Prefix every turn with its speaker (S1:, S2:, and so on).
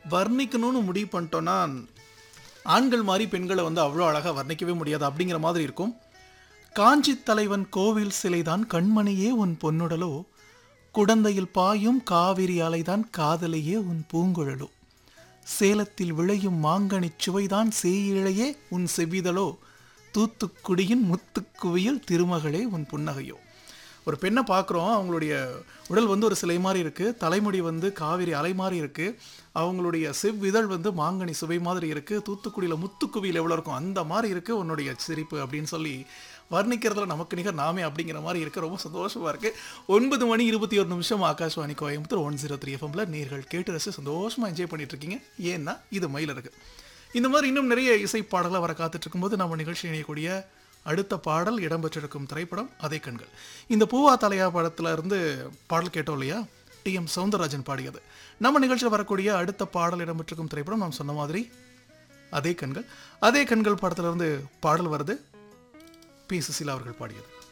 S1: வர்ணிக்கணும்னு முடிவு பண்ணிட்டோன்னா ஆண்கள் மாதிரி பெண்களை வந்து அவ்வளோ அழகாக வர்ணிக்கவே முடியாது அப்படிங்கிற மாதிரி இருக்கும் காஞ்சி தலைவன் கோவில் சிலைதான் கண்மணியே உன் பொன்னுடலோ குடந்தையில் பாயும் காவிரி அலைதான் காதலையே உன் பூங்குழலோ சேலத்தில் விளையும் மாங்கனிச் சுவைதான் சேயிழையே உன் செவ்விதழோ தூத்துக்குடியின் முத்துக்குவியல் திருமகளே உன் புன்னகையோ ஒரு பெண்ணை பார்க்குறோம் அவங்களுடைய உடல் வந்து ஒரு சிலை மாதிரி இருக்குது தலைமுடி வந்து காவிரி அலை மாதிரி இருக்குது அவங்களுடைய செவ்விதழ் வந்து மாங்கனி சுவை மாதிரி இருக்குது தூத்துக்குடியில் முத்துக்குவியில் எவ்வளோ இருக்கும் அந்த மாதிரி இருக்குது உன்னுடைய சிரிப்பு அப்படின்னு சொல்லி வர்ணிக்கிறதுல நமக்கு நிகர் நாமே அப்படிங்கிற மாதிரி இருக்கு ரொம்ப சந்தோஷமாக இருக்குது ஒன்பது மணி இருபத்தி ஒரு நிமிஷம் Akashvani Coimbatore one zero three எஃப்எம்ல நேர்கள் கேட்டு ரசித்து சந்தோஷமாக என்ஜாய் பண்ணிட்டு இருக்கீங்க ஏன்னா இது மயில் இருக்கு இந்த மாதிரி இன்னும் நிறைய இசை பாடல்கள் வர காத்துட்டு இருக்கும்போது நம்ம நிகழ்ச்சி இணையக்கூடிய அடுத்த பாடல் இடம்பெற்றிருக்கும் திரைப்படம் அதே கண்கள் இந்த பூவா தலையா படத்துல இருந்து பாடல் கேட்டோம் இல்லையா டி எம் சவுந்தரராஜன் பாடியது நம்ம நிகழ்ச்சியில் வரக்கூடிய அடுத்த பாடல் இடம்பெற்றிருக்கும் திரைப்படம் நாம் சொன்ன மாதிரி அதே கண்கள் அதே கண்கள் படத்துல இருந்து பாடல் வருது பி சுசீலா அவர்கள் பாடியது